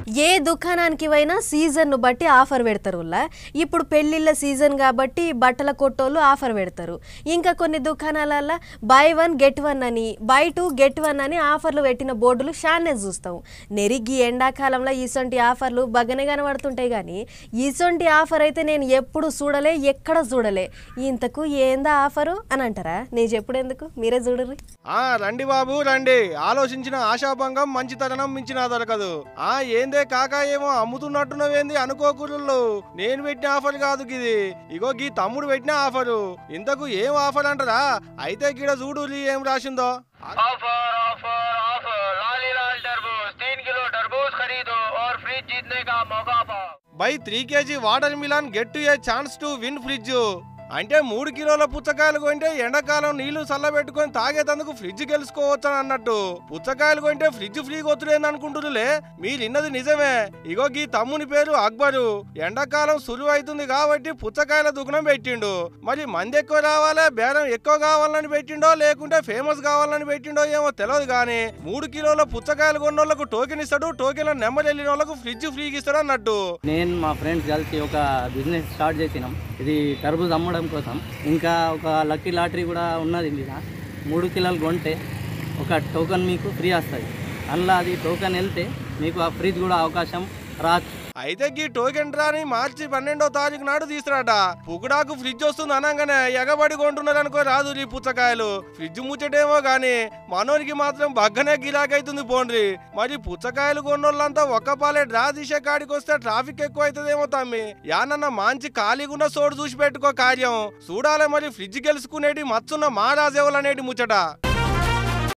ఏ దుకాణానికి పోయినా సీజన్ను బట్టి ఆఫర్ పెడతారు ఉల్లా. ఇప్పుడు పెళ్ళిళ్ళ సీజన్ కాబట్టి బట్టల కొట్టోళ్ళు ఆఫర్ పెడతారు ఇంకా కొన్ని దుకాణాలల్లో బై వన్ గెట్ వన్ అని బై టూ గెట్ వన్ అని ఆఫర్లు పెట్టిన బోర్డులు షానే చూస్తాం నెరిగి ఎండాకాలంలో ఈసొంటి ఆఫర్లు బగనే కనబడుతుంటాయి కానీ ఈసొంటి ఆఫర్ అయితే నేను ఎప్పుడు చూడలే ఎక్కడ చూడలే ఇంతకు ఏందా ఆఫరు అని అంటారా నేను చెప్పుడు ఎందుకు మీరే చూడరు ఆ రండి బాబు రండి ఆలోచించిన ఆశాభంగం మంచితనం మించిన దొరకదు ఆ ఏందే కాకా ఏమో అమ్ముతున్నట్టున్నవేంది అనుకోకుర్రు నేను పెట్టిన ఆఫర్ కాదు గిది ఇగో గీ తమ్ముడు పెట్టిన ఆఫరు ఇంతకు ఏం ఆఫర్ అంటారా అయితే గిడ చూడు ఏం రాసిందో ऑफर ऑफर ऑफर लाली लाल तरबूज तीन किलो तरबूज खरीदो और फ्रिज जीतने का मौका पाओ buy three KG watermelon get a chance to win fridge అంటే మూడు కిలోల పుచ్చకాయలు కొంటే ఎండాకాలం నీళ్లు చల్లబెట్టుకొని తాగేటందుకు ఫ్రిడ్జ్ గెలుచుకోవచ్చు అని అన్నట్టు పుచ్చకాయలు కొంటే ఫ్రిడ్జ్ ఫ్రీగా వద్దులేని అనుకుంటురులే మీరు ఇన్నది నిజమే ఇగో గీ తమ్ముని పేరు అక్బరు ఎండాకాలం సులువు అవుతుంది కాబట్టి పుచ్చకాయల దుకాణం పెట్టిండు మరి మంది ఎక్కువ రావాలే బేరం ఎక్కువ కావాలని పెట్టిండో లేకుంటే ఫేమస్ కావాలని పెట్టిండో ఏమో తెలియదు కానీ మూడు కిలోల పుచ్చకాయలు కొన్నోళ్ళకు టోకెన్ ఇస్తాడు టోకెన్ నెంబర్ వెళ్ళిన వాళ్ళకు ఫ్రిడ్జ్ ఫ్రీగా ఇస్తాడు అన్నట్టు నేను మా ఫ్రెండ్స్ కలిసి ఒక బిజినెస్ స్టార్ట్ చేసినాం ఇది టర్బూజ్ అమ్మడం కోసం ఇంకా ఒక లక్కీ లాటరీ కూడా ఉన్నది మీద మూడు కిలోలు కొంటే ఒక టోకెన్ మీకు ఫ్రీ వస్తుంది అందులో అది టోకెన్ వెళ్తే మీకు ఆ ఫ్రిడ్జ్ కూడా అవకాశం రాదు అయితే గీ టోకెన్ డ్రాని మార్చి పన్నెండో తారీఖు నాడు తీసుకురాట పుకుడాకు ఫ్రిడ్జ్ వస్తుంది అనగానే ఎగబడి కొంటున్నారు అనుకో రాదు ఈ పుచ్చకాయలు ఫ్రిడ్జ్ ముచ్చటేమో గాని మనోనికి మాత్రం బగ్గనే గిరాకైతుంది పోండ్రి మరి పుచ్చకాయలు కొన్నోళ్ళంతా ఒక్క పాలే డ్రా తీసే కాడికి వస్తే ట్రాఫిక్ ఎక్కువ అవుతుందేమో తమ్మి యానన్న మంచి ఖాళీగున్న చోటు చూసి పెట్టుకో కార్యం చూడాలి మరి ఫ్రిడ్జ్ గెలుచుకునేటి మచ్చున్న మా రాజేవులనేటి ముచ్చట